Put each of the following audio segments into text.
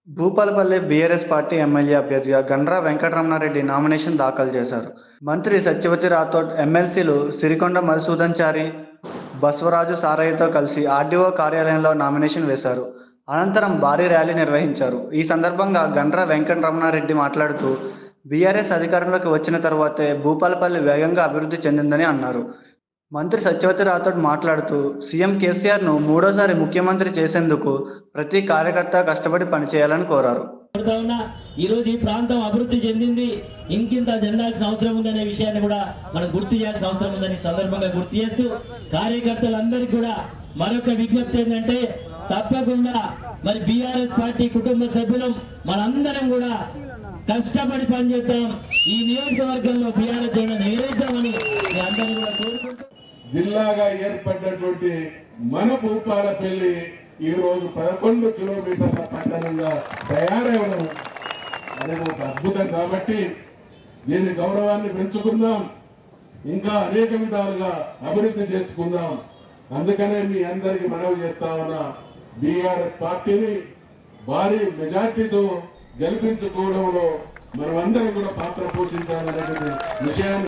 Bhupalpally BRS party MLA అభ్యర్థిగా Gandra Venkataramana Reddy nomination దాఖలు చేశారు మంత్రి సత్యవతి రాథోడ్ ఎమ్మెల్సీలు సిరికొండ మధుసూదన్ చారి బసవరాజు సారయ్యతో కలిసి ఆర్డీఓ కార్యాలయంలో నామినేషన్ వేశారు అనంతరం భారీ ర్యాలీ నిర్వహించారు ఈ సందర్భంగా గండ్రా వెంకటరమణారెడ్డి మాట్లాడుతూ బీఆర్ఎస్ అధికారంలోకి వచ్చిన తర్వాతే భూపాలపల్లి వేగంగా అభివృద్ధి చెందిందని అన్నారు మంత్రి సత్యవతి రాథోడ్ మాట్లాడుతూ సీఎం కేసీఆర్ను మూడోసారి ముఖ్యమంత్రి చేసేందుకు ప్రతి కార్యకర్త కష్టపడి పనిచేయాలని కోరారు కోరుతా ఉన్నా ఈ రోజు ఈ ప్రాంతం అభివృద్ధి చెందింది ఇంకింత చెందాల్సిన అవసరం ఉందనే విషయాన్ని కూడా మనం గుర్తు చేయాల్సిన అవసరం ఉందని ఈ సందర్భంగా గుర్తు చేస్తూ కార్యకర్తలందరికీ కూడా మరొక విజ్ఞప్తి ఏంటంటే తప్పకుండా మరి బీఆర్ఎస్ పార్టీ కుటుంబ సభ్యులం మనందరం కూడా కష్టపడి పనిచేద్దాం ఈ నియోజకవర్గంలో బీఆర్ఎస్ జెండా ఎగరేద్దామని మీ అందరినీ కూడా కోరుకుంటూ జిల్లాగా ఏర్పడినటువంటి మన భూపాలపల్లి ఈ రోజు పదకొండు కిలోమీటర్ల పట్టణంగా తయారవడం అనేది ఒక అద్భుతం కాబట్టి దీని గౌరవాన్ని పెంచుకుందాం ఇంకా అనేక విధాలుగా అభివృద్ధి చేసుకుందాం అందుకనే మీ అందరికి మనవి చేస్తా ఉన్నా బీఆర్ఎస్ పార్టీని భారీ మెజార్టీతో గెలిపించుకోవడంలో మనమందరం కూడా పాత్ర పోషించాలనేటువంటి విషయాన్ని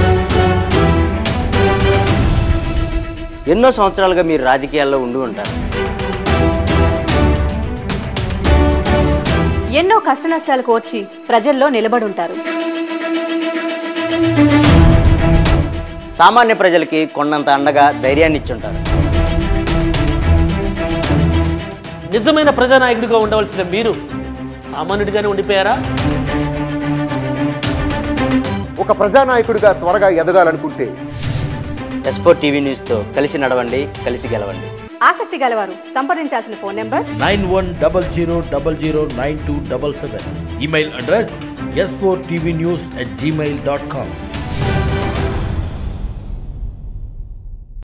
ఎన్నో సంవత్సరాలుగా మీరు రాజకీయాల్లో ఉండి ఉంటారు ఎన్నో కష్టనష్టాలు కోర్చి ప్రజల్లో నిలబడుంటారు సామాన్య ప్రజలకి కొండంత అండగా ధైర్యాన్ని ఇచ్చుంటారు నిజమైన ప్రజానాయకుడిగా ఉండవలసిన మీరు సామాన్యుడిగానే ఉండిపోయారా ఒక ప్రజానాయకుడిగా త్వరగా ఎదగాలనుకుంటే ఎస్ ఫోర్ టీవీ న్యూస్తో కలిసి నడవండి కలిసి గెలవండి ఆసక్తి గలవారు సంప్రదించాల్సిన phone number nine one double zero double zero nine two double seven email address S four TV news at Gmail dot com